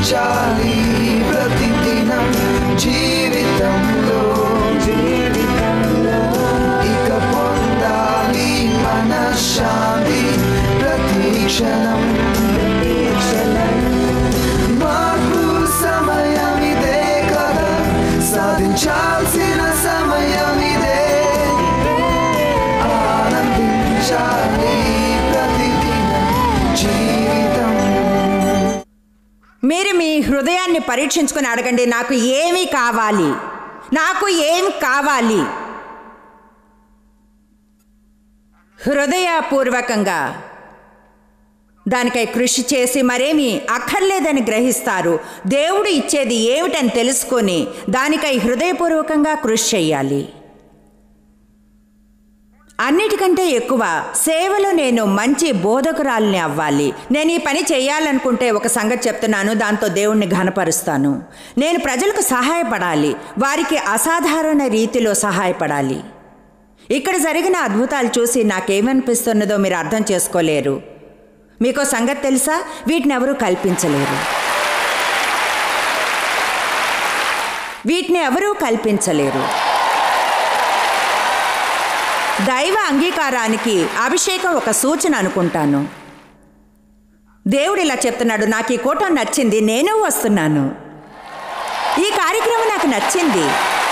ఆనందించాలి ప్రతిదినం జీవితంలో జీవితంలో ఇక పొందాలి మనశ్శాంతి ప్రతి క్షణం ప్రతి క్షణం మార్పు సమయం ఇదే కదా సాధించాల్సిన సమయం ఇదే ఆనందించాలి ప్రతిదినం జీవితం మీరు మీ హృదయాన్ని పరీక్షించుకొని అడగండి నాకు ఏమి కావాలి నాకు ఏం కావాలి హృదయపూర్వకంగా దానికై కృషి చేసి మరేమి అక్కర్లేదని గ్రహిస్తారు దేవుడు ఇచ్చేది ఏమిటని తెలుసుకొని దానికై హృదయపూర్వకంగా కృషి చేయాలి అన్నిటికంటే ఎక్కువ సేవలో నేను మంచి బోధకురాలిని అవ్వాలి నేను ఈ పని చేయాలనుకుంటే ఒక సంగతి చెప్తున్నాను దాంతో దేవుణ్ణి ఘనపరుస్తాను నేను ప్రజలకు సహాయపడాలి వారికి అసాధారణ రీతిలో సహాయపడాలి ఇక్కడ జరిగిన అద్భుతాలు చూసి నాకేమనిపిస్తున్నదో మీరు అర్థం చేసుకోలేరు మీకో సంగతి తెలుసా వీటిని ఎవరూ కల్పించలేరు వీటిని ఎవరూ కల్పించలేరు దైవ అంగీకారానికి అభిషేకం ఒక సూచన అనుకుంటాను దేవుడు ఇలా చెప్తున్నాడు నాకు ఈ కూటం నచ్చింది నేను వస్తున్నాను ఈ కార్యక్రమం నాకు నచ్చింది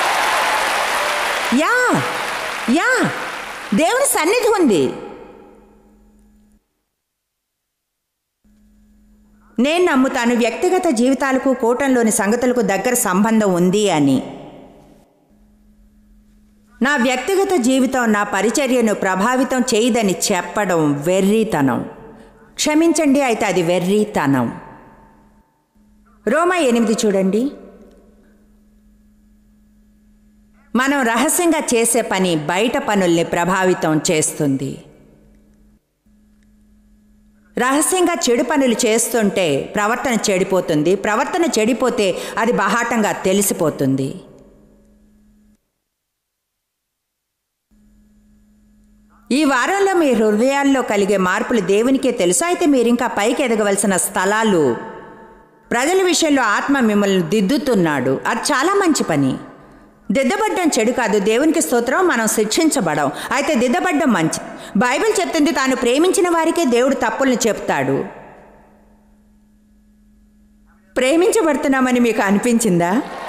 యా యా దేవుని సన్నిధి ఉంది నేను నమ్ముతాను వ్యక్తిగత జీవితాలకు కూటంలోని సంగతులకు దగ్గర సంబంధం ఉంది అని నా వ్యక్తిగత జీవితం నా పరిచర్యను ప్రభావితం చేయదని చెప్పడం వెర్రితనం క్షమించండి అయితే అది వెర్రితనం రోమా ఎనిమిది చూడండి మనం రహస్యంగా చేసే పని బయట పనుల్ని ప్రభావితం చేస్తుంది రహస్యంగా చెడు పనులు చేస్తుంటే ప్రవర్తన చెడిపోతుంది ప్రవర్తన చెడిపోతే అది బహాటంగా తెలిసిపోతుంది ఈ వారంలో మీ హృదయాల్లో కలిగే మార్పులు దేవునికే తెలుసు అయితే మీరు ఇంకా పైకి ఎదగవలసిన స్థలాలు ప్రజల విషయంలో ఆత్మ మిమ్మల్ని దిద్దుతున్నాడు అది చాలా మంచి పని దిద్దబడ్డం చెడు కాదు దేవునికి స్తోత్రం మనం శిక్షించబడం అయితే దిద్దబడ్డం మంచి బైబిల్ చెప్తుంది తాను ప్రేమించిన వారికే దేవుడు తప్పుల్ని చెప్తాడు ప్రేమించబడుతున్నామని మీకు అనిపించిందా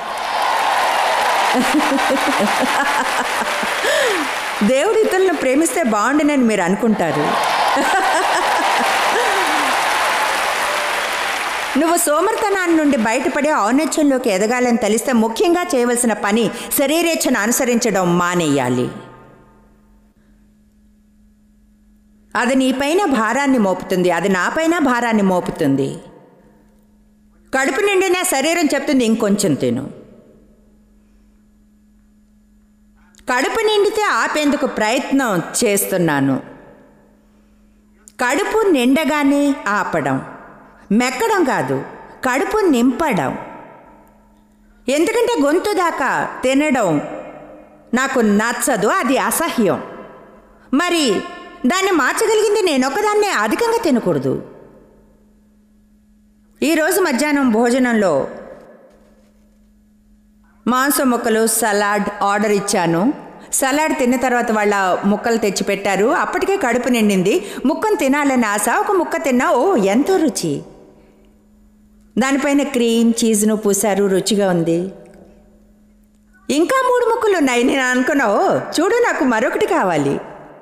దేవుడు ఇతరులను ప్రేమిస్తే బాగుండునని మీరు అనుకుంటారు నువ్వు సోమర్తనాన్ని నుండి బయటపడి ఔన్నత్యంలోకి ఎదగాలని తెలిస్తే ముఖ్యంగా చేయవలసిన పని శరీరేచ్ఛను అనుసరించడం మానేయాలి అది నీపైన భారాన్ని మోపుతుంది అది నాపైన భారాన్ని మోపుతుంది కడుపు నిండిన శరీరం చెప్తుంది ఇంకొంచెం తిను కడుపు నిండితే ఆపేందుకు ప్రయత్నం చేస్తున్నాను కడుపు నిండగానే ఆపడం మెక్కడం కాదు కడుపు నింపడం ఎందుకంటే గొంతు దాకా తినడం నాకు నచ్చదు అది అసహ్యం మరి దాన్ని మార్చగలిగింది నేనొక్కదాన్నే అధికంగా తినకూడదు ఈరోజు మధ్యాహ్నం భోజనంలో మాంసం ముక్కలు సలాడ్ ఆర్డర్ ఇచ్చాను సలాడ్ తిన్న తర్వాత వాళ్ళ ముక్కలు తెచ్చి పెట్టారు అప్పటికే కడుపు నిండింది ముక్కను తినాలని ఆశ ఒక ముక్క తిన్నా ఓ ఎంతో రుచి దానిపైన క్రీమ్ చీజ్ను పూశారు రుచిగా ఉంది ఇంకా మూడు ముక్కలు ఉన్నాయి నేను అనుకున్నా ఓ చూడు నాకు మరొకటి కావాలి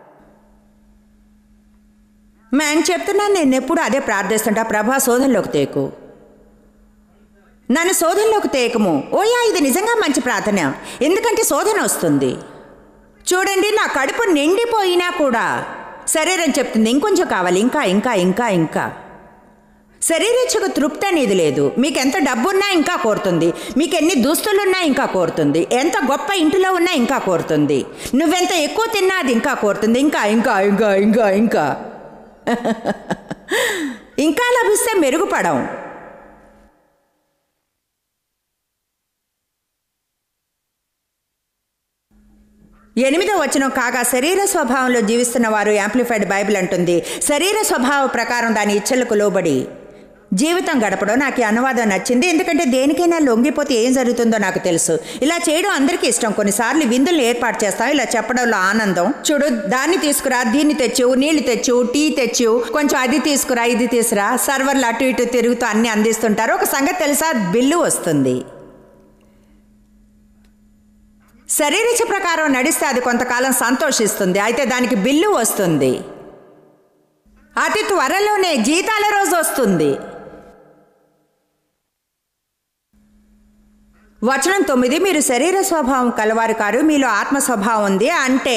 మేము చెప్తున్నాను నేను ఎప్పుడు అదే ప్రార్థిస్తుంటా ప్రభా శోధనలోకి తేకు నన్ను శోధనలోకి తేకము ఓయా ఇది నిజంగా మంచి ప్రార్థన ఎందుకంటే శోధన వస్తుంది చూడండి నా కడుపు నిండిపోయినా కూడా శరీరం చెప్తుంది ఇంకొంచెం కావాలి ఇంకా ఇంకా ఇంకా ఇంకా శరీరేచ్ఛకు తృప్తి అనేది లేదు మీకు ఎంత డబ్బున్నా ఇంకా కోరుతుంది మీకు ఎన్ని దుస్తులున్నా ఇంకా కోరుతుంది ఎంత గొప్ప ఇంటిలో ఉన్నా ఇంకా కోరుతుంది నువ్వెంత ఎక్కువ తిన్నా అది ఇంకా కోరుతుంది ఇంకా ఇంకా ఇంకా ఇంకా ఇంకా ఇంకా లభిస్తే మెరుగుపడం ఎనిమిదో వచనం కాగా శరీర స్వభావంలో జీవిస్తున్న వారు యాంప్లిఫైడ్ బైబిల్ అంటుంది శరీర స్వభావ ప్రకారం దాని ఇచ్చలకు లోబడి జీవితం గడపడం నాకు ఈ అనువాదం నచ్చింది ఎందుకంటే దేనికైనా లొంగిపోతే ఏం జరుగుతుందో నాకు తెలుసు ఇలా చేయడం అందరికీ ఇష్టం కొన్నిసార్లు విందులు ఏర్పాటు చేస్తాం ఇలా చెప్పడంలో ఆనందం చూడు దాన్ని తీసుకురా దీన్ని తెచ్చు నీళ్లు తెచ్చు టీ తెచ్చు కొంచెం అది తీసుకురా ఇది తీసుకురా సర్వర్లు అటు ఇటు తిరుగుతూ అన్ని అందిస్తుంటారు ఒక సంగతి తెలుసా బిల్లు వస్తుంది శరీరచ ప్రకారం నడిస్తే అది కొంతకాలం సంతోషిస్తుంది అయితే దానికి బిల్లు వస్తుంది అతి త్వరలోనే జీతాల రోజు వస్తుంది వచనం తొమ్మిది మీరు శరీర స్వభావం కలవారు కారు మీలో ఆత్మ స్వభావం ఉంది అంటే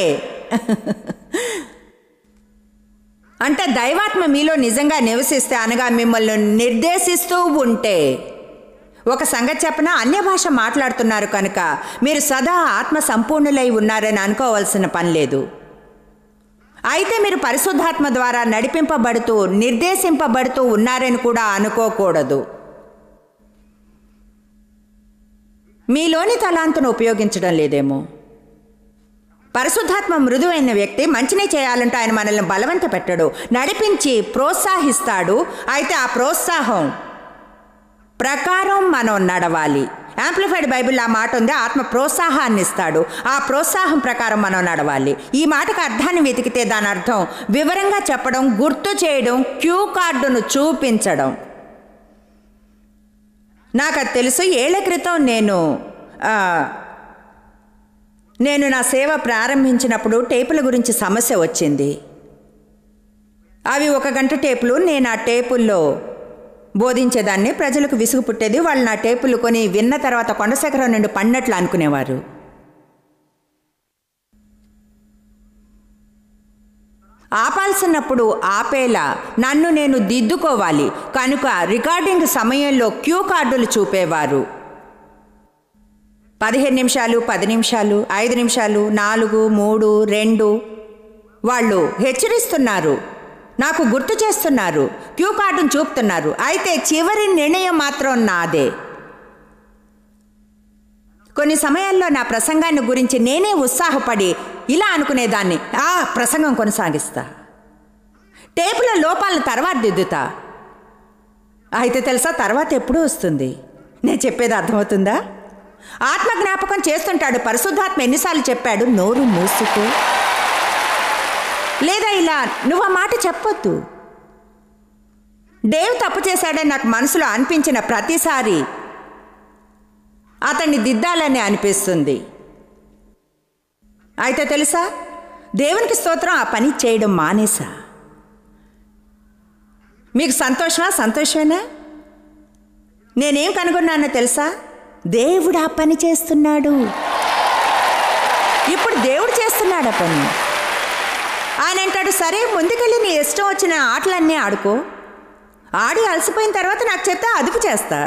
అంటే దైవాత్మ మీలో నిజంగా నివసిస్తే అనగా మిమ్మల్ని నిర్దేశిస్తూ ఉంటే ఒక సంగతి చెప్పన అన్య భాష మాట్లాడుతున్నారు కనుక మీరు సదా ఆత్మ సంపూర్ణులై ఉన్నారని అనుకోవాల్సిన పని లేదు అయితే మీరు పరిశుద్ధాత్మ ద్వారా నడిపింపబడుతూ నిర్దేశింపబడుతూ ఉన్నారని కూడా అనుకోకూడదు మీలోని తలాంతును ఉపయోగించడం లేదేమో పరిశుద్ధాత్మ మృదువైన వ్యక్తి మంచినే చేయాలంటే ఆయన మనల్ని బలవంత పెట్టడు నడిపించి ప్రోత్సహిస్తాడు అయితే ఆ ప్రోత్సాహం ప్రకారం మనం నడవాలి యాంప్లిఫైడ్ బైబిల్ ఆ మాట ఉంది ఆత్మ ప్రోత్సాహాన్ని ఇస్తాడు ఆ ప్రోత్సాహం ప్రకారం మనం నడవాలి ఈ మాటకు అర్థాన్ని వెతికితే దాని అర్థం వివరంగా చెప్పడం గుర్తు చేయడం క్యూ కార్డును చూపించడం నాకు అది తెలుసు ఏళ్ల క్రితం నేను ఆ, నేను నా సేవ ప్రారంభించినప్పుడు టేపుల గురించి సమస్య వచ్చింది అవి ఒక గంట టేపులు నేను ఆ టేపుల్లో బోధించేదాన్ని ప్రజలకు విసుగు పుట్టేది వాళ్ళు నా టేపులు కొని విన్న తర్వాత కొండశేఖరం నుండి పడినట్లు అనుకునేవారు ఆపాల్సినప్పుడు ఆపేలా నన్ను నేను దిద్దుకోవాలి కనుక రికార్డింగ్ సమయంలో క్యూ కార్డులు చూపేవారు పదిహేను నిమిషాలు పది నిమిషాలు ఐదు నిమిషాలు నాలుగు మూడు రెండు వాళ్ళు హెచ్చరిస్తున్నారు నాకు గుర్తు చేస్తున్నారు క్యూ కార్డును చూపుతున్నారు అయితే చివరి నిర్ణయం మాత్రం నాదే కొన్ని సమయాల్లో నా ప్రసంగాన్ని గురించి నేనే ఉత్సాహపడి ఇలా అనుకునేదాన్ని ఆ ప్రసంగం కొనసాగిస్తా టేపుల లోపాలను తర్వాత దిద్దుతా అయితే తెలుసా తర్వాత ఎప్పుడు వస్తుంది నేను చెప్పేది అర్థమవుతుందా ఆత్మ జ్ఞాపకం చేస్తుంటాడు పరిశుద్ధాత్మ ఎన్నిసార్లు చెప్పాడు నోరు మూసుకో లేదా ఇలా నువ్వు ఆ మాట చెప్పొద్దు దేవ్ తప్పు చేశాడని నాకు మనసులో అనిపించిన ప్రతిసారి అతన్ని దిద్దాలని అనిపిస్తుంది అయితే తెలుసా దేవునికి స్తోత్రం ఆ పని చేయడం మానేసా మీకు సంతోషమా సంతోషమేనా నేనేం కనుగొన్నానో తెలుసా దేవుడు ఆ పని చేస్తున్నాడు ఇప్పుడు దేవుడు చేస్తున్నాడు ఆ పని ఆయన అంటాడు సరే ముందుకెళ్ళి నీ ఇష్టం వచ్చిన ఆటలన్నీ ఆడుకో ఆడి అలసిపోయిన తర్వాత నాకు చెప్తే అదుపు చేస్తా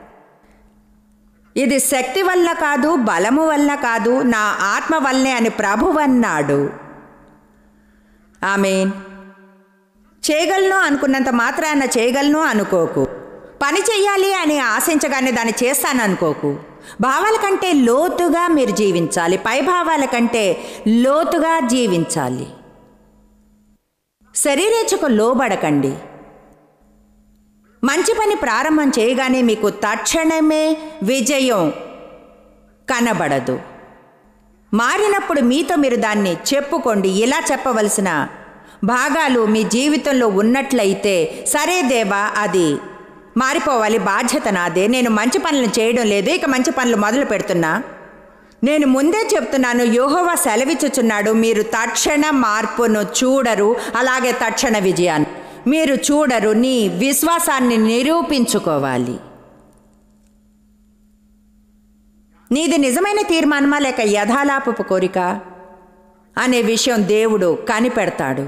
ఇది శక్తి వల్ల కాదు బలము వల్ల కాదు నా ఆత్మ వల్లనే అని ప్రభు అన్నాడు ఆమెన్ చేయగలను అనుకున్నంత మాత్రాన చేయగలను అనుకోకు పని చెయ్యాలి అని ఆశించగానే దాన్ని చేస్తాను అనుకోకు భావాల కంటే లోతుగా మీరు జీవించాలి పై భావాల కంటే లోతుగా జీవించాలి శరీరేచ్ఛకు లోబడకండి మంచి పని ప్రారంభం చేయగానే మీకు తక్షణమే విజయం కనబడదు మారినప్పుడు మీతో మీరు దాన్ని చెప్పుకోండి ఇలా చెప్పవలసిన భాగాలు మీ జీవితంలో ఉన్నట్లయితే సరే దేవా అది మారిపోవాలి బాధ్యత నాదే నేను మంచి పనులు చేయడం లేదు ఇక మంచి పనులు మొదలు పెడుతున్నా నేను ముందే చెప్తున్నాను యోహోవా సెలవిచ్చుచున్నాడు మీరు తక్షణ మార్పును చూడరు అలాగే తక్షణ విజయాన్ని మీరు చూడరు నీ విశ్వాసాన్ని నిరూపించుకోవాలి నీది నిజమైన తీర్మానమా లేక యథాలాపపు కోరిక అనే విషయం దేవుడు కనిపెడతాడు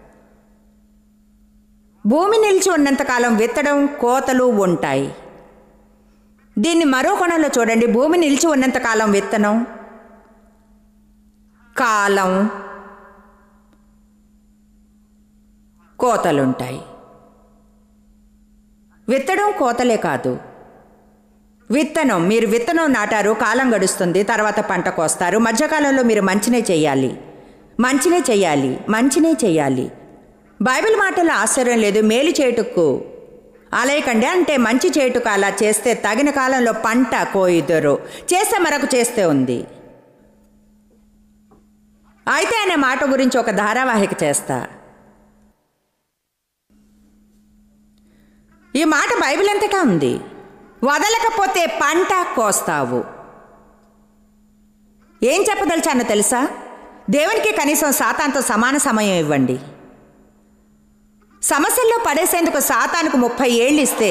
భూమి నిలిచి ఉన్నంతకాలం విత్తడం కోతలు ఉంటాయి దీన్ని మరో కోణంలో చూడండి భూమి నిలిచి ఉన్నంతకాలం విత్తనం కాలం కోతలుంటాయి విత్తడం కోతలే కాదు విత్తనం మీరు విత్తనం నాటారు కాలం గడుస్తుంది తర్వాత పంట కోస్తారు మధ్యకాలంలో మీరు మంచినే చేయాలి మంచినే చేయాలి మంచినే చేయాలి బైబిల్ మాటల్లో ఆశ్చర్యం లేదు మేలు చేయుటకు అలేకండి అంటే మంచి చేటుకు అలా చేస్తే తగిన కాలంలో పంట కోయిదురు చేస్తే మరొక చేస్తే ఉంది అయితే అనే మాట గురించి ఒక ధారావాహిక చేస్తా ఈ మాట బైబిల్ అంతటా ఉంది వదలకపోతే పంట కోస్తావు ఏం చెప్పదలిచానో తెలుసా దేవునికి కనీసం సాతాన్తో సమాన సమయం ఇవ్వండి సమస్యల్లో పడేసేందుకు సాతానికి ముప్పై ఏళ్ళు ఇస్తే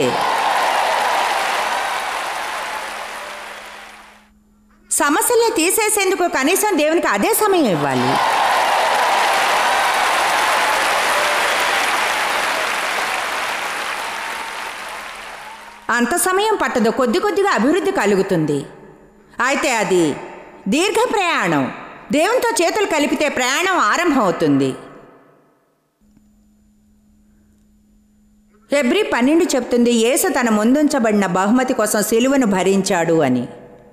సమస్యల్ని తీసేసేందుకు కనీసం దేవునికి అదే సమయం ఇవ్వాలి అంత సమయం పట్టదు కొద్ది కొద్దిగా అభివృద్ధి కలుగుతుంది అయితే అది దీర్ఘ ప్రయాణం దేవునితో చేతులు కలిపితే ప్రయాణం ఆరంభం అవుతుంది హెబ్రి పన్నెండు చెప్తుంది యేసు తన ముందుంచబడిన బహుమతి కోసం సిలువను భరించాడు అని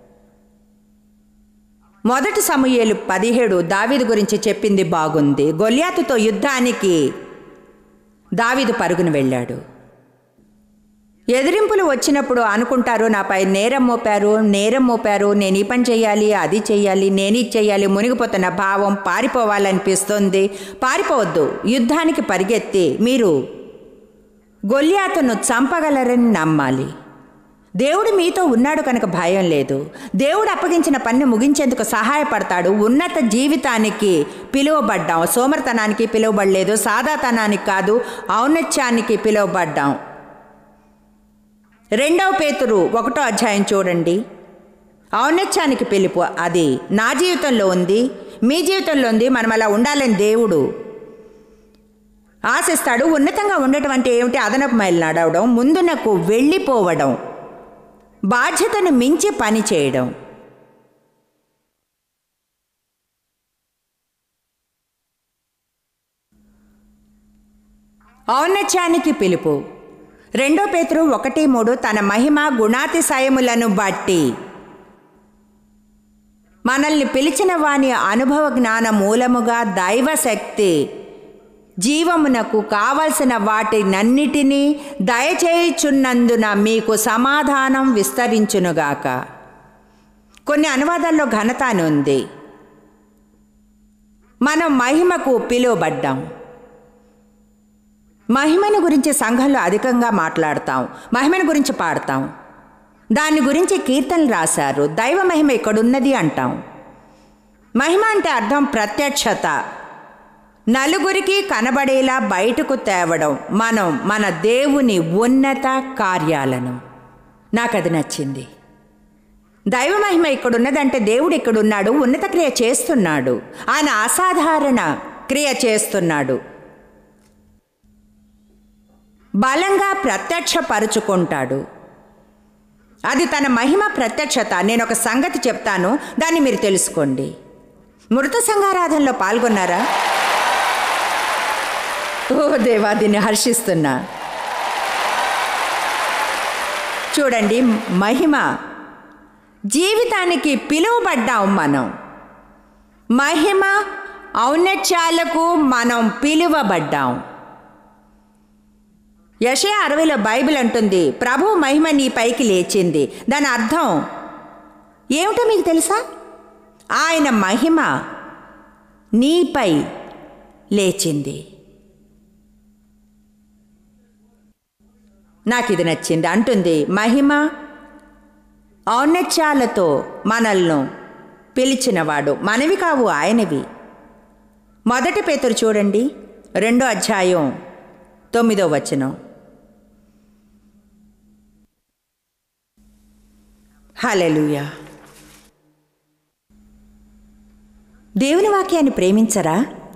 మొదటి సమూయేలు పదిహేడు దావీదు గురించి చెప్పింది బాగుంది గొల్యాతుతో యుద్ధానికి దావీదు పరుగును వెళ్ళాడు ఎదిరింపులు వచ్చినప్పుడు అనుకుంటారు నాపై నేరం మోపారు నేరం మోపారు నేను ఈ పని చెయ్యాలి అది చెయ్యాలి నేను ఇది చెయ్యాలి మునిగిపోతున్న భావం పారిపోవాలనిపిస్తుంది పారిపోవద్దు యుద్ధానికి పరిగెత్తి మీరు గొల్యాతును చంపగలరని నమ్మాలి దేవుడు మీతో ఉన్నాడు కనుక భయం లేదు దేవుడు అప్పగించిన పని ముగించేందుకు సహాయపడతాడు ఉన్నత జీవితానికి పిలువబడ్డాం సోమర్తనానికి పిలువబడలేదు సాదాతనానికి కాదు ఔన్నత్యానికి పిలువబడ్డాం రెండవ పేతురు ఒకటో అధ్యాయం చూడండి ఔన్నత్యానికి పిలుపు అది నా జీవితంలో ఉంది మీ జీవితంలో ఉంది మనం అలా ఉండాలని దేవుడు ఆశిస్తాడు ఉన్నతంగా ఉండటం అంటే ఏమిటి అదనపు మైలు నడవడం ముందునకు వెళ్ళిపోవడం బాధ్యతను మించి పని చేయడం ఔన్నత్యానికి పిలుపు రెండో పేతురు ఒకటి మూడు తన మహిమ గుణాతిశయములను బట్టి మనల్ని పిలిచిన వాని అనుభవ జ్ఞాన మూలముగా దైవశక్తి జీవమునకు కావలసిన వాటినన్నిటినీ దయచేయుచున్నందున మీకు సమాధానం విస్తరించునుగాక కొన్ని అనువాదాల్లో ఘనత అని ఉంది మనం మహిమకు పిలువబడ్డాం మహిమను గురించి సంఘంలో అధికంగా మాట్లాడతాం మహిమను గురించి పాడతాం దాని గురించి కీర్తనలు రాశారు దైవ మహిమ ఇక్కడున్నది అంటాం మహిమ అంటే అర్థం ప్రత్యక్షత నలుగురికి కనబడేలా బయటకు తేవడం మనం మన దేవుని ఉన్నత కార్యాలను నాకు అది నచ్చింది దైవ మహిమ ఇక్కడున్నదంటే దేవుడు ఇక్కడున్నాడు ఉన్నత క్రియ చేస్తున్నాడు ఆయన అసాధారణ క్రియ చేస్తున్నాడు బలంగా ప్రత్యక్షపరుచుకుంటాడు అది తన మహిమ ప్రత్యక్షత నేను ఒక సంగతి చెప్తాను దాన్ని మీరు తెలుసుకోండి మృత సంఘారాధనలో పాల్గొన్నారా ఓ దేవా దీన్ని హర్షిస్తున్నా చూడండి మహిమ జీవితానికి పిలువబడ్డాం మనం మహిమ ఔన్నత్యాలకు మనం పిలువబడ్డాం యషయ అరవైలో బైబిల్ అంటుంది ప్రభు మహిమ నీ పైకి లేచింది దాని అర్థం ఏమిటో మీకు తెలుసా ఆయన మహిమ నీపై లేచింది నాకు ఇది నచ్చింది అంటుంది మహిమ ఔన్నత్యాలతో మనల్ని పిలిచినవాడు మనవి కావు ఆయనవి మొదటి పేతురు చూడండి రెండో అధ్యాయం తొమ్మిదో వచనం హలెలుయా దేవుని వాక్యాన్ని ప్రేమించరా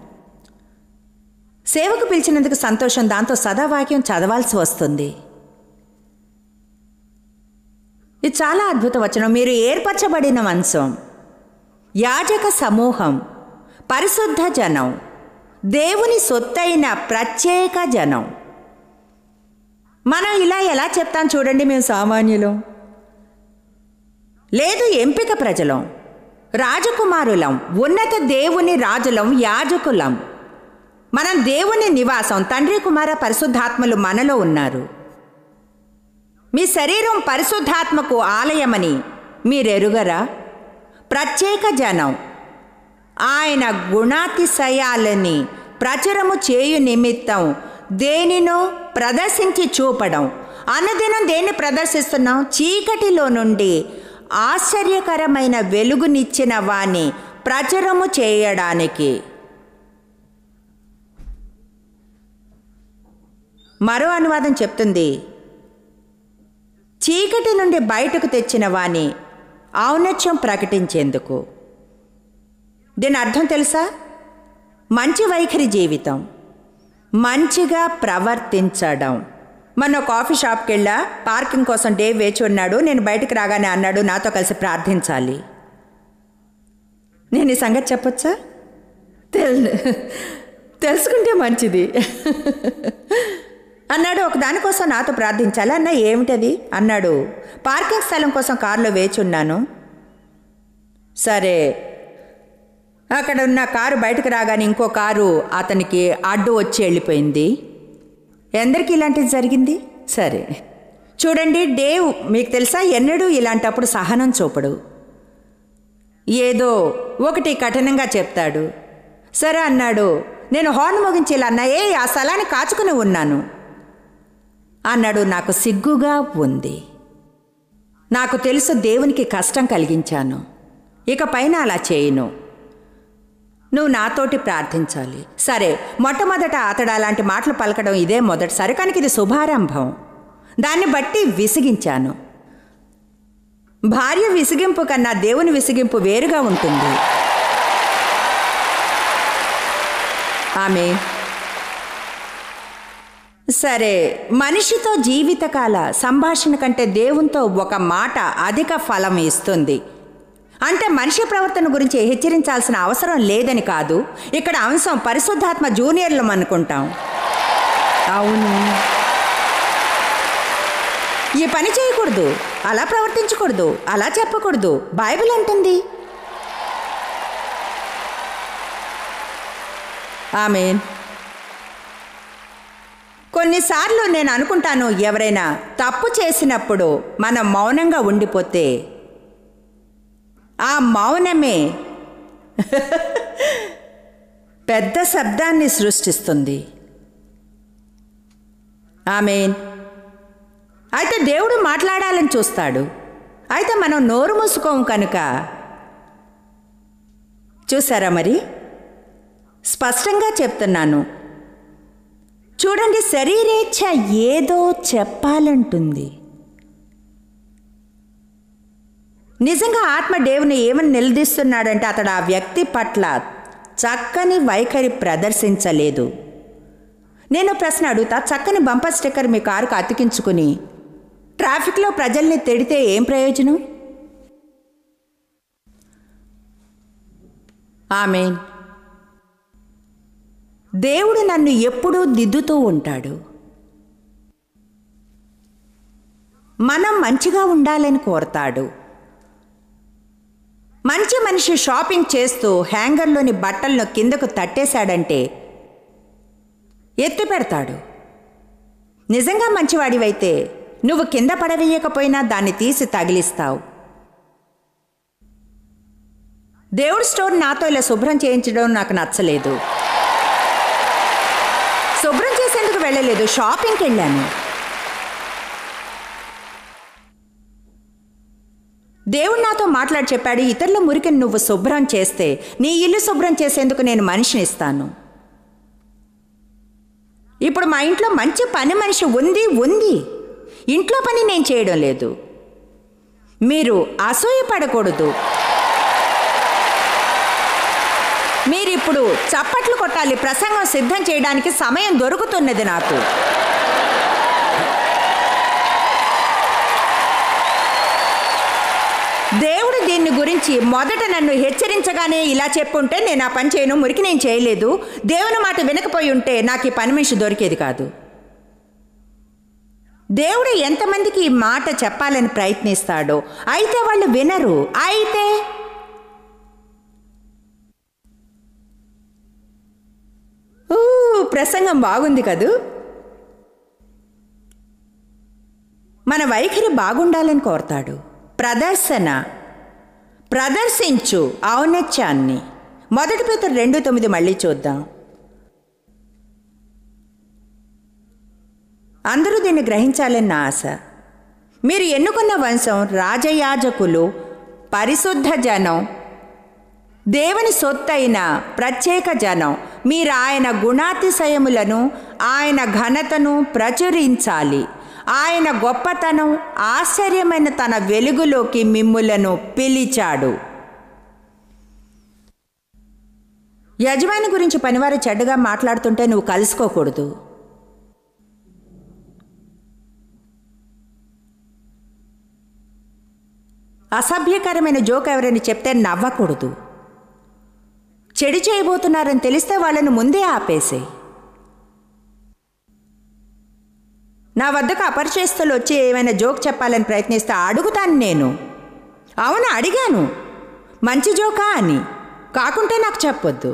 సేవకు పిలిచినందుకు సంతోషం దాంతో సదా వాక్యం చదవాల్సి వస్తుంది ఇది చాలా అద్భుత వచనం మీరు ఏర్పరచబడిన వంశం యాజక సమూహం పరిశుద్ధ జనం దేవుని సొత్తైన ప్రత్యేక జనం మనం ఇలా ఎలా చెప్తాం చూడండి మేము సామాన్యులం లేదు ఎంపిక ప్రజలం రాజకుమారులం ఉన్నత దేవుని రాజులం యాజకులం మనం దేవుని నివాసం తండ్రి కుమార పరిశుద్ధాత్మలు మనలో ఉన్నారు మీ శరీరం పరిశుద్ధాత్మకు ఆలయమని మీరెరుగరా ప్రత్యేక జనం ఆయన గుణాతిశయాలని ప్రచురము చేయు నిమిత్తం దేనినో ప్రదర్శించి చూపడం అనుదినం దేన్ని ప్రదర్శిస్తున్నాం చీకటిలో నుండి ఆశ్చర్యకరమైన వెలుగునిచ్చిన వాణ్ణి ప్రచురము చేయడానికి మరో అనువాదం చెప్తుంది చీకటి నుండి బయటకు తెచ్చిన వాణ్ణి ఔన్నత్యం ప్రకటించేందుకు దీని అర్థం తెలుసా మంచి వైఖరి జీవితం మంచిగా ప్రవర్తించడం మొన్న కాఫీ షాప్కి వెళ్ళా పార్కింగ్ కోసం డే వేచి ఉన్నాడు నేను బయటకు రాగానే అన్నాడు నాతో కలిసి ప్రార్థించాలి నేను ఈ సంగతి చెప్పొచ్చా తెల్ తెలుసుకుంటే మంచిది అన్నాడు ఒక దానికోసం నాతో ప్రార్థించాలి అన్న ఏమిటది అన్నాడు పార్కింగ్ స్థలం కోసం కారులో వేచి ఉన్నాను సరే అక్కడ ఉన్న కారు బయటకు రాగానే ఇంకో కారు అతనికి అడ్డు వచ్చి వెళ్ళిపోయింది ఎందరికి ఇలాంటిది జరిగింది సరే చూడండి డేవ్ మీకు తెలుసా ఎన్నడూ ఇలాంటప్పుడు సహనం చూపడు ఏదో ఒకటి కఠినంగా చెప్తాడు సరే అన్నాడు నేను హార్న్ ముగించేలా అన్నా ఏ ఆ స్థలాన్ని కాచుకుని ఉన్నాను అన్నాడు నాకు సిగ్గుగా ఉంది నాకు తెలుసు దేవునికి కష్టం కలిగించాను ఇక పైన అలా చేయను నువ్వు నాతోటి ప్రార్థించాలి సరే మొట్టమొదట అతడు అలాంటి మాటలు పలకడం ఇదే మొదటిసారి కానీ ఇది శుభారంభం దాన్ని బట్టి విసిగించాను భార్య విసిగింపు కన్నా దేవుని విసిగింపు వేరుగా ఉంటుంది ఆమె సరే మనిషితో జీవితకాల సంభాషణ కంటే దేవునితో ఒక మాట అధిక ఫలం ఇస్తుంది అంటే మనిషి ప్రవర్తన గురించి హెచ్చరించాల్సిన అవసరం లేదని కాదు ఇక్కడ అంశం పరిశుద్ధాత్మ జూనియర్లం అనుకుంటాం అవును ఈ పని చేయకూడదు అలా ప్రవర్తించకూడదు అలా చెప్పకూడదు బైబిల్ అంటుంది ఆమెన్ కొన్నిసార్లు నేను అనుకుంటాను ఎవరైనా తప్పు చేసినప్పుడు మనం మౌనంగా ఉండిపోతే ఆ మౌనమే పెద్ద శబ్దాన్ని సృష్టిస్తుంది ఆమెన్ అయితే దేవుడు మాట్లాడాలని చూస్తాడు అయితే మనం నోరు మూసుకోం కనుక చూసారా మరి స్పష్టంగా చెప్తున్నాను చూడండి శరీరేచ్ఛ ఏదో చెప్పాలంటుంది నిజంగా ఆత్మ దేవుని ఏమని నిలదీస్తున్నాడంటే అతడు ఆ వ్యక్తి పట్ల చక్కని వైఖరి ప్రదర్శించలేదు నేను ప్రశ్న అడుగుతా చక్కని బంపర్ స్టిక్కర్ మీ కారుకు అతికించుకుని ట్రాఫిక్లో ప్రజల్ని తిడితే ఏం ప్రయోజనం ఆమెన్ దేవుడు నన్ను ఎప్పుడూ దిద్దుతూ ఉంటాడు మనం మంచిగా ఉండాలని కోరతాడు మంచి మనిషి షాపింగ్ చేస్తూ హ్యాంగర్లోని బట్టలను కిందకు తట్టేశాడంటే ఎత్తి పెడతాడు నిజంగా మంచివాడివైతే నువ్వు కింద పడవేయకపోయినా దాన్ని తీసి తగిలిస్తావు దేవుడి స్టోర్ నాతో ఇలా శుభ్రం చేయించడం నాకు నచ్చలేదు శుభ్రం చేసేందుకు వెళ్ళలేదు షాపింగ్కి వెళ్ళాను దేవుడు నాతో మాట్లాడి చెప్పాడు ఇతరుల మురికిని నువ్వు శుభ్రం చేస్తే నీ ఇల్లు శుభ్రం చేసేందుకు నేను మనిషిని ఇస్తాను ఇప్పుడు మా ఇంట్లో మంచి పని మనిషి ఉంది ఉంది ఇంట్లో పని నేను చేయడం లేదు మీరు అసూయపడకూడదు మీరిప్పుడు చప్పట్లు కొట్టాలి ప్రసంగం సిద్ధం చేయడానికి సమయం దొరుకుతున్నది నాకు దేవుడు దీన్ని గురించి మొదట నన్ను హెచ్చరించగానే ఇలా చెప్పుంటే నేను ఆ పని చేయను మురికి నేను చేయలేదు దేవుని మాట వినకపోయి ఉంటే నాకు ఈ పని మనిషి దొరికేది కాదు దేవుడు ఎంతమందికి ఈ మాట చెప్పాలని ప్రయత్నిస్తాడో అయితే వాళ్ళు వినరు అయితే ఊ, ప్రసంగం బాగుంది కదూ మన వైఖరి బాగుండాలని కోరతాడు ప్రదర్శన ప్రదర్శించు ఔన్నత్యాన్ని మొదటి పేతురు రెండు తొమ్మిది మళ్ళీ చూద్దాం అందరూ దీన్ని గ్రహించాలని నా ఆశ మీరు ఎన్నుకున్న వంశం రాజయాజకులు పరిశుద్ధ జనం దేవుని సొత్తైన ప్రత్యేక జనం మీరు ఆయన గుణాతిశయములను ఆయన ఘనతను ప్రచురించాలి ఆయన గొప్పతనం ఆశ్చర్యమైన తన వెలుగులోకి మిమ్ములను పిలిచాడు యజమాని గురించి పనివారు చెడ్డగా మాట్లాడుతుంటే నువ్వు కలుసుకోకూడదు అసభ్యకరమైన జోక్ ఎవరైనా చెప్తే నవ్వకూడదు చెడు చేయబోతున్నారని తెలిస్తే వాళ్ళను ముందే ఆపేసే నా వద్దకు అపరిచేస్తులు వచ్చి ఏమైనా జోక్ చెప్పాలని ప్రయత్నిస్తే అడుగుతాను నేను అవును అడిగాను మంచి జోకా అని కాకుంటే నాకు చెప్పొద్దు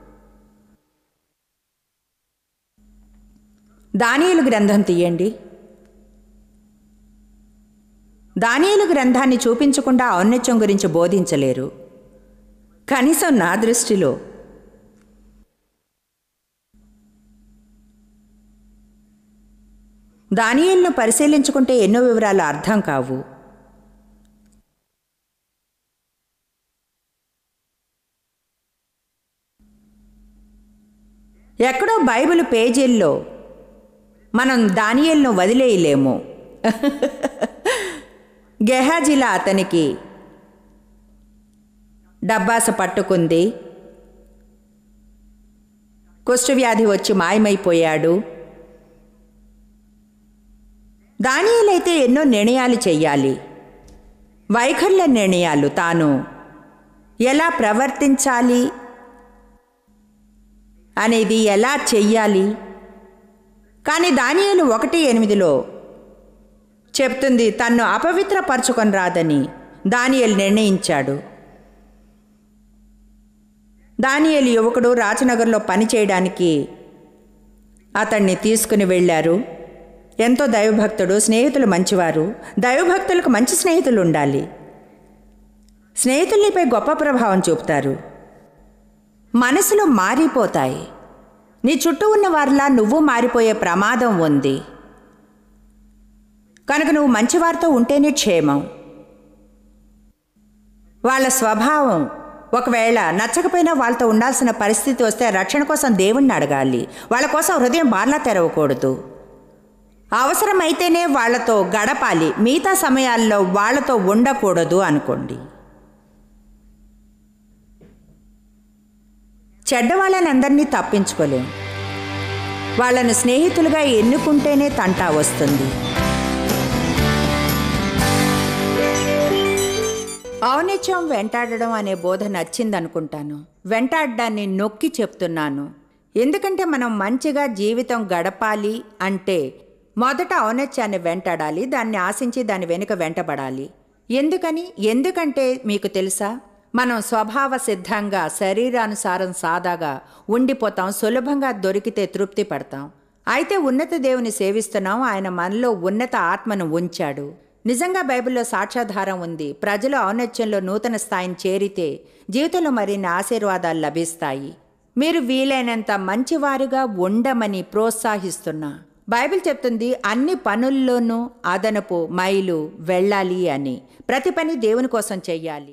దానియులు గ్రంథం తీయండి దానియులు గ్రంథాన్ని చూపించకుండా ఔన్నత్యం గురించి బోధించలేరు కనీసం నా దృష్టిలో దానియల్ను పరిశీలించుకుంటే ఎన్నో వివరాలు అర్థం కావు ఎక్కడో బైబిల్ పేజీల్లో మనం దానియల్ను వదిలేయలేము గెహాజిలా అతనికి డబ్బాస పట్టుకుంది కుష్ఠవ్యాధి వచ్చి మాయమైపోయాడు దానియలైతే ఎన్నో నిర్ణయాలు చెయ్యాలి వైఖరుల నిర్ణయాలు తాను ఎలా ప్రవర్తించాలి అనేది ఎలా చెయ్యాలి కానీ దానియలు ఒకటి ఎనిమిదిలో చెప్తుంది తన్ను అపవిత్రపరచుకొని రాదని దానియలు నిర్ణయించాడు దానియలు యువకుడు రాజనగర్లో పనిచేయడానికి అతన్ని తీసుకుని వెళ్ళారు ఎంతో దైవభక్తుడు స్నేహితులు మంచివారు దైవభక్తులకు మంచి స్నేహితులు ఉండాలి స్నేహితులపై గొప్ప ప్రభావం చూపుతారు మనసులు మారిపోతాయి నీ చుట్టూ ఉన్న వారిలా నువ్వు మారిపోయే ప్రమాదం ఉంది కనుక నువ్వు మంచివారితో ఉంటేనే క్షేమం వాళ్ళ స్వభావం ఒకవేళ నచ్చకపోయినా వాళ్ళతో ఉండాల్సిన పరిస్థితి వస్తే రక్షణ కోసం దేవుణ్ణి అడగాలి వాళ్ళ కోసం హృదయం బార్లా తెరవకూడదు అవసరమైతేనే వాళ్ళతో గడపాలి మిగతా సమయాల్లో వాళ్ళతో ఉండకూడదు అనుకోండి చెడ్డవాళ్ళని అందరినీ తప్పించుకోలేం వాళ్ళను స్నేహితులుగా ఎన్నుకుంటేనే తంటా వస్తుంది ఔనిత్యం వెంటాడడం అనే బోధ నచ్చిందనుకుంటాను వెంటాడడాన్ని నొక్కి చెప్తున్నాను ఎందుకంటే మనం మంచిగా జీవితం గడపాలి అంటే మొదట ఔన్నత్యాన్ని వెంటాడాలి దాన్ని ఆశించి దాని వెనుక వెంటబడాలి ఎందుకని ఎందుకంటే మీకు తెలుసా మనం స్వభావ సిద్ధంగా శరీరానుసారం సాదాగా ఉండిపోతాం సులభంగా దొరికితే తృప్తి పడతాం అయితే ఉన్నత దేవుని సేవిస్తున్నాం ఆయన మనలో ఉన్నత ఆత్మను ఉంచాడు నిజంగా బైబిల్లో సాక్ష్యాధారం ఉంది ప్రజలు ఔన్నత్యంలో నూతన స్థాయిని చేరితే జీవితంలో మరిన్ని ఆశీర్వాదాలు లభిస్తాయి మీరు వీలైనంత మంచివారుగా ఉండమని ప్రోత్సహిస్తున్నా బైబిల్ చెప్తుంది అన్ని పనుల్లోనూ అదనపు మైలు వెళ్ళాలి అని ప్రతి పని దేవుని కోసం చెయ్యాలి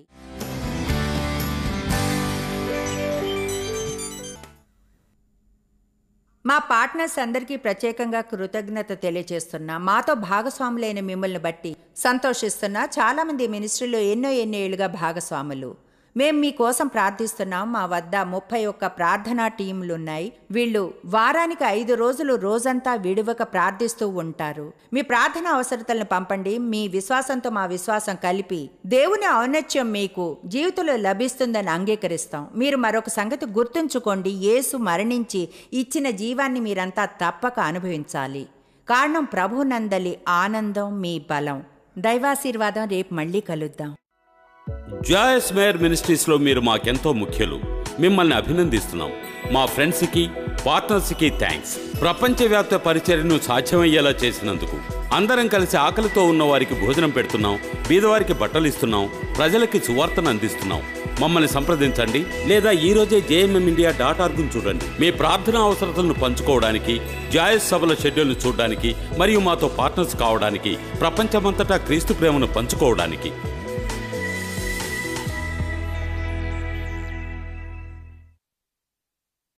మా పార్ట్నర్స్ అందరికీ ప్రత్యేకంగా కృతజ్ఞత తెలియజేస్తున్నా మాతో భాగస్వాములైన మిమ్మల్ని బట్టి సంతోషిస్తున్నా చాలామంది మినిస్ట్రీలో ఎన్నో ఎన్నో ఏళ్ళుగా భాగస్వాములు మేం మీకోసం ప్రార్థిస్తున్నాం మా వద్ద ముప్పై ఒక్క ప్రార్థనా టీంలు ఉన్నాయి వీళ్ళు వారానికి ఐదు రోజులు రోజంతా విడువక ప్రార్థిస్తూ ఉంటారు మీ ప్రార్థన అవసరతలను పంపండి మీ విశ్వాసంతో మా విశ్వాసం కలిపి దేవుని ఔన్నత్యం మీకు జీవితంలో లభిస్తుందని అంగీకరిస్తాం మీరు మరొక సంగతి గుర్తుంచుకోండి యేసు మరణించి ఇచ్చిన జీవాన్ని మీరంతా తప్పక అనుభవించాలి కారణం ప్రభునందలి ఆనందం మీ బలం దైవాశీర్వాదం రేపు మళ్ళీ కలుద్దాం జాయస్ మేయర్ మినిస్ట్రీస్లో మీరు మాకెంతో ముఖ్యులు మిమ్మల్ని అభినందిస్తున్నాం మా ఫ్రెండ్స్కి పార్ట్నర్స్కి థ్యాంక్స్ ప్రపంచవ్యాప్త పరిచర్యను సాధ్యమయ్యేలా చేసినందుకు అందరం కలిసి ఆకలితో ఉన్న వారికి భోజనం పెడుతున్నాం బీదవారికి బట్టలు ఇస్తున్నాం ప్రజలకి సువార్తను అందిస్తున్నాం మమ్మల్ని సంప్రదించండి లేదా ఈ రోజే జేఎంఎం ఇండియా డాట్ ఆర్గ్ను చూడండి మీ ప్రార్థన అవసరతలను పంచుకోవడానికి జాయస్ సభల షెడ్యూల్ను చూడడానికి మరియు మాతో పార్ట్నర్స్ కావడానికి ప్రపంచమంతటా క్రీస్తు ప్రేమను పంచుకోవడానికి